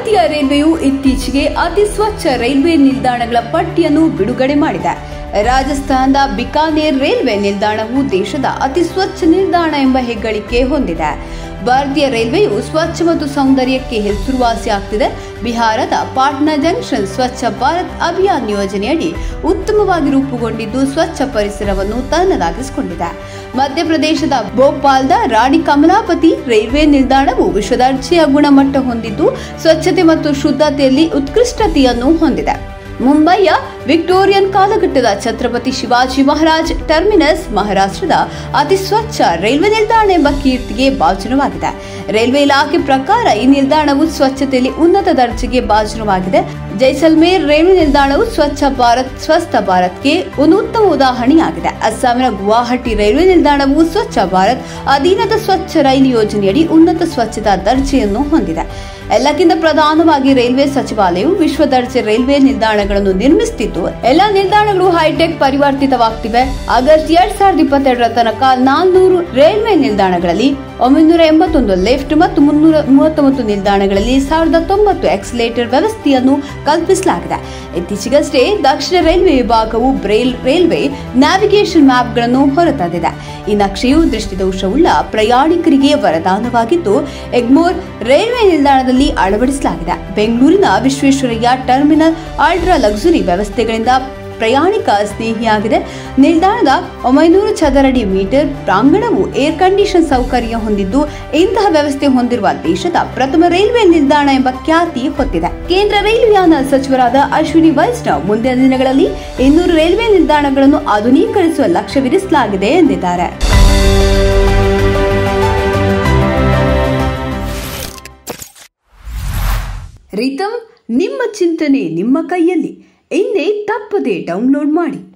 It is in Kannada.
ಭಾರತೀಯ ರೈಲ್ವೆಯು ಇತ್ತೀಚೆಗೆ ಅತಿ ಸ್ವಚ್ಛ ರೈಲ್ವೆ ನಿಲ್ದಾಣಗಳ ಪಟ್ಟಿಯನ್ನು ಬಿಡುಗಡೆ ಮಾಡಿದೆ ರಾಜಸ್ಥಾನದ ಬಿಕಾನೇರ್ ರೈಲ್ವೆ ನಿಲ್ದಾಣವು ದೇಶದ ಅತಿ ಸ್ವಚ್ಛ ನಿಲ್ದಾಣ ಎಂಬ ಹೆಗ್ಗಳಿಕೆ ಹೊಂದಿದೆ ಭಾರತೀಯ ರೈಲ್ವೆಯು ಸ್ವಚ್ಛ ಮತ್ತು ಸೌಂದರ್ಯಕ್ಕೆ ಹೆಸರುವಾಸಿಯಾಗ್ತಿದೆ ಬಿಹಾರದ ಪಾಟ್ನಾ ಜಂಕ್ಷನ್ ಸ್ವಚ್ಛ ಭಾರತ್ ಅಭಿಯಾನ್ ಯೋಜನೆಯಡಿ ಉತ್ತಮವಾಗಿ ರೂಪುಗೊಂಡಿದ್ದು ಸ್ವಚ್ಛ ಪರಿಸರವನ್ನು ತನ್ನದಾಗಿಸಿಕೊಂಡಿದೆ ಮಧ್ಯಪ್ರದೇಶದ ಭೋಪಾಲ್ದ ರಾಣಿ ಕಮಲಾಪತಿ ರೈಲ್ವೆ ನಿಲ್ದಾಣವು ವಿಶ್ವದರ್ಜೆಯ ಗುಣಮಟ್ಟ ಹೊಂದಿದ್ದು ಸ್ವಚ್ಛತೆ ಮತ್ತು ಶುದ್ಧತೆಯಲ್ಲಿ ಉತ್ಕೃಷ್ಟತೆಯನ್ನು ಹೊಂದಿದೆ ಮುಂಬೈಯ ವಿಕ್ಟೋರಿಯನ್ ಕಾಲಘಟ್ಟದ ಛತ್ರಪತಿ ಶಿವಾಜಿ ಮಹಾರಾಜ್ ಟರ್ಮಿನಸ್ ಮಹಾರಾಷ್ಟ್ರದ ಅತಿ ಸ್ವಚ್ಛ ರೈಲ್ವೆ ನಿಲ್ದಾಣ ಎಂಬ ಕೀರ್ತಿಗೆ ಭಾಜನವಾಗಿದೆ ರೈಲ್ವೆ ಇಲಾಖೆ ಪ್ರಕಾರ ಈ ನಿಲ್ದಾಣವು ಸ್ವಚ್ಛತೆಯಲ್ಲಿ ಉನ್ನತ ದರ್ಜೆಗೆ ಭಾಜನವಾಗಿದೆ ಜೈಸಲ್ಮೇರ್ ರೈಲ್ವೆ ನಿಲ್ದಾಣವು ಸ್ವಚ್ಛ ಭಾರತ್ ಸ್ವಸ್ಥ ಭಾರತ್ಗೆ ಒಂದು ಉತ್ತಮ ಉದಾಹರಣೆಯಾಗಿದೆ ಅಸ್ಸಾಮಿನ ಗುವಾಹಟಿ ರೈಲ್ವೆ ನಿಲ್ದಾಣವು ಸ್ವಚ್ಛ ಭಾರತ್ ಅಧೀನದ ಸ್ವಚ್ಛ ರೈಲು ಯೋಜನೆಯಡಿ ಉನ್ನತ ಸ್ವಚ್ಛತಾ ದರ್ಜೆಯನ್ನು ಹೊಂದಿದೆ ಎಲ್ಲಕ್ಕಿಂತ ಪ್ರಧಾನವಾಗಿ ರೈಲ್ವೆ ಸಚಿವಾಲಯವು ವಿಶ್ವ ದರ್ಜೆ ರೈಲ್ವೆ ನಿಲ್ದಾಣಗಳನ್ನು ನಿರ್ಮಿಸುತ್ತಿದ್ದು ಎಲ್ಲಾ ನಿಲ್ದಾಣಗಳು ಹೈಟೆಕ್ ಪರಿವರ್ತಿತವಾಗ್ತಿವೆ ಆಗಸ್ಟ್ ಎರಡ್ ಸಾವಿರದ ಇಪ್ಪತ್ತೆರಡರ ತನಕ ನಾಲ್ನೂರು ರೈಲ್ವೆ ನಿಲ್ದಾಣಗಳಲ್ಲಿ ಒಂಬೈನೂರ ಎಂಬತ್ತೊಂದು ಲಿಫ್ಟ್ ಮತ್ತು ಮುನ್ನೂರ ಮೂವತ್ತೊಂಬತ್ತು ನಿಲ್ದಾಣಗಳಲ್ಲಿ ಸಾವಿರದ ತೊಂಬತ್ತು ಎಕ್ಸಲೇಟರ್ ವ್ಯವಸ್ಥೆಯನ್ನು ಕಲ್ಪಿಸಲಾಗಿದೆ ಇತ್ತೀಚೆಗಷ್ಟೇ ದಕ್ಷಿಣ ರೈಲ್ವೆ ವಿಭಾಗವು ಬ್ರೈಲ್ ರೈಲ್ವೆ ನ್ಯಾವಿಗೇಷನ್ ಮ್ಯಾಪ್ಗಳನ್ನು ಹೊರತಂದಿದೆ ಈ ನಕ್ಷೆಯು ದೃಷ್ಟಿದೋಷವುಳ್ಳ ಪ್ರಯಾಣಿಕರಿಗೆ ವರದಾನವಾಗಿದ್ದು ಎಗ್ಮೋರ್ ರೈಲ್ವೆ ನಿಲ್ದಾಣದಲ್ಲಿ ಅಳವಡಿಸಲಾಗಿದೆ ಬೆಂಗಳೂರಿನ ವಿಶ್ವೇಶ್ವರಯ್ಯ ಟರ್ಮಿನಲ್ ಅಲ್ಟ್ರಾ ಲಕ್ಸುರಿ ವ್ಯವಸ್ಥೆಗಳಿಂದ ಪ್ರಯಾಣಿಕ ಸ್ನೇಹಿಯಾಗಿದೆ ನಿಲ್ದಾಣದ ಒಂಬೈನೂರು ಚದರಡಿ ಮೀಟರ್ ಪ್ರಾಂಗಣವು ಏರ್ ಕಂಡೀಷನ್ ಸೌಕರ್ಯ ಹೊಂದಿದ್ದು ಇಂತಹ ವ್ಯವಸ್ಥೆ ಹೊಂದಿರುವ ದೇಶದ ಪ್ರಥಮ ರೈಲ್ವೆ ನಿಲ್ದಾಣ ಎಂಬ ಖ್ಯಾತಿ ಹೊತ್ತಿದೆ ಕೇಂದ್ರ ರೈಲ್ವೆಯಾನ ಸಚಿವರಾದ ಅಶ್ವಿನಿ ವೈಷ್ಣವ್ ಮುಂದಿನ ದಿನಗಳಲ್ಲಿ ಇನ್ನೂರು ರೈಲ್ವೆ ನಿಲ್ದಾಣಗಳನ್ನು ಆಧುನೀಕರಿಸುವ ಲಕ್ಷ್ಯವಿರಿಸಲಾಗಿದೆ ಎಂದಿದ್ದಾರೆ ರಿತಮ್ ನಿಮ್ಮ ಚಿಂತನೆ ನಿಮ್ಮ ಕೈಯಲ್ಲಿ ಇನ್ನೇ ತಪ್ಪದೆ ಡೌನ್ಲೋಡ್ ಮಾಡಿ